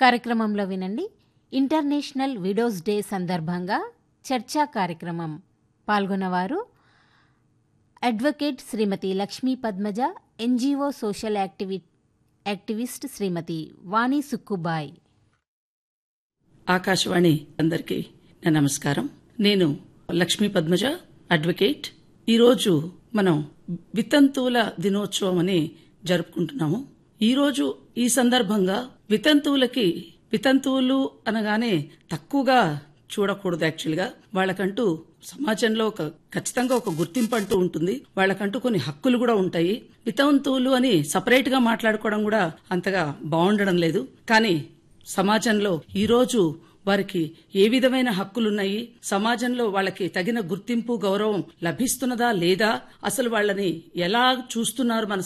కార్యక్రమంలో వినండి international widows day సందర్భంగా చర్చా కార్యక్రమం పాల్గొన్నవారు advocate Shrimati Lakshmi Padmaja NGO social యాక్టివి యాక్టివిస్ట్ శ్రీమతి వాణి సుక్కుబాయ్ ఆకాశవాణి అందరికీ నా నమస్కారం నేను లక్ష్మీ పద్మజ అడ్వకేట్ ఈరోజు మనం వితంతువుల దినోత్సవం అని జరుపుకుంటున్నాము ఈరోజు ఈ సందర్భంగా వితంతువులకి వితంతువులు అనగానే తక్కువగా చూడకూడదు యాక్చువల్గా వాళ్ళకంటూ సమాజంలో ఒక ఖచ్చితంగా ఒక గుర్తింపు అంటూ ఉంటుంది వాళ్ళకంటూ కొన్ని హక్కులు కూడా ఉంటాయి వితంతువులు అని సపరేట్ గా మాట్లాడుకోవడం కూడా అంతగా బాగుండడం లేదు కానీ సమాజంలో ఈరోజు వారికి ఏ విధమైన హక్కులున్నాయి సమాజంలో వాళ్ళకి తగిన గుర్తింపు గౌరవం లభిస్తున్నదా లేదా అసలు వాళ్ళని ఎలా చూస్తున్నారు మన